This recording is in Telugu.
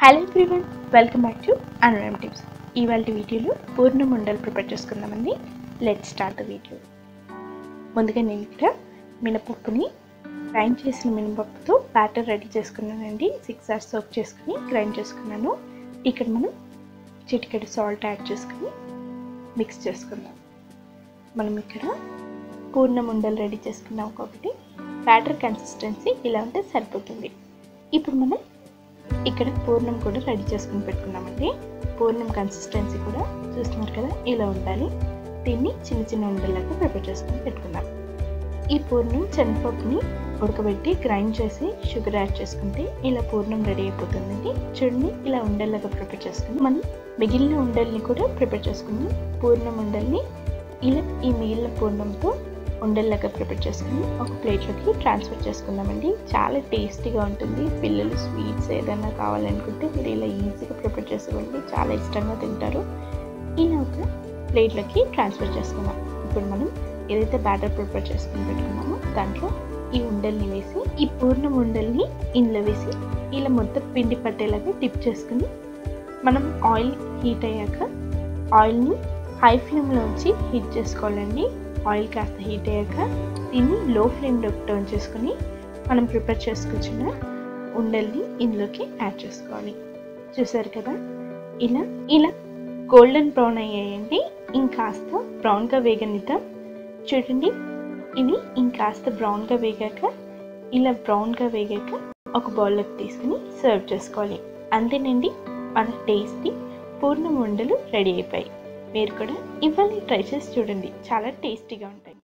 hello everyone welcome back to Anuram tips ఇవాళ వీడియోలో పూర్ణం ఉండలు ప్రిపేర్ చేసుకుందామండి లెట్ స్టార్ట్ ద వీడియో ముందుగా నేను ఇక్కడ మినపప్పుని గ్రైండ్ చేసిన మినపప్పుతో బ్యాటర్ రెడీ చేసుకున్నానండి సిక్స్ అవర్స్ సోక్ చేసుకుని గ్రైండ్ చేసుకున్నాను ఇక్కడ మనం చిటికెడు సాల్ట్ యాడ్ చేసుకుని మిక్స్ చేసుకుందాం మనం ఇక్కడ పూర్ణం ఉండలు రెడీ చేసుకున్నాం ఒకటి బ్యాటర్ కన్సిస్టెన్సీ ఇలా ఉంటే సరిపోతుంది ఇప్పుడు మనం ఇక్కడ పూర్ణం కూడా రెడీ చేసుకుని పెట్టుకున్నామండి పూర్ణం కన్సిస్టెన్సీ కూడా చూస్తున్నారు కదా ఇలా ఉండాలి దీన్ని చిన్న చిన్న ఉండలాగా ప్రిపేర్ చేసుకుని పెట్టుకున్నాం ఈ పూర్ణం శనగపప్పుని ఉడకబెట్టి గ్రైండ్ చేసి షుగర్ యాడ్ చేసుకుంటే ఇలా పూర్ణం రెడీ అయిపోతుందండి చూడండి ఇలా ఉండల్లాగా ప్రిపేర్ చేసుకుని మనం మిగిలిన ఉండల్ని కూడా ప్రిపేర్ చేసుకుందాం పూర్ణం ఉండల్ని ఇలా ఈ మిగిలిన పూర్ణంతో ఉండల్లాగా ప్రిపేర్ చేసుకుని ఒక ప్లేట్లోకి ట్రాన్స్ఫర్ చేసుకుందామండి చాలా టేస్టీగా ఉంటుంది పిల్లలు స్వీట్స్ ఏదైనా కావాలనుకుంటే మీరు ఇలా ఈజీగా ప్రిపేర్ చేసుకోండి చాలా ఇష్టంగా తింటారు ఇలా ఒక ప్లేట్లోకి ట్రాన్స్ఫర్ చేసుకుందాం ఇప్పుడు మనం ఏదైతే బ్యాటర్ ప్రిపేర్ చేసుకుని పెట్టుకున్నామో దాంట్లో ఈ ఉండల్ని వేసి ఈ పూర్ణం ఉండల్ని ఇందులో వేసి ఇలా మొత్తం పిండి పట్టేలాగా డిప్ చేసుకుని మనం ఆయిల్ హీట్ అయ్యాక ఆయిల్ని హై ఫ్లేమ్లో ఉంచి హీట్ చేసుకోవాలండి ఆయిల్ కాస్త హీట్ అయ్యాక దీన్ని లో ఫ్లేమ్లో టర్న్ చేసుకుని మనం ప్రిపేర్ చేసుకొచ్చిన ఉండల్ని ఇందులోకి యాడ్ చేసుకోవాలి చూసారు కదా ఇలా ఇలా గోల్డెన్ బ్రౌన్ అయ్యాయండి ఇంకాస్త బ్రౌన్గా వేగనిద్దాం చూడండి ఇవి ఇంకాస్త బ్రౌన్గా వేగాక ఇలా బ్రౌన్గా వేగాక ఒక బౌల్లోకి తీసుకుని సర్వ్ చేసుకోవాలి అంతేనండి మన టేస్టీ పూర్ణం ఉండలు రెడీ అయిపోయాయి మీరు కూడా ఇవాళ ట్రై చేసి చూడండి చాలా టేస్టీగా ఉంటాయి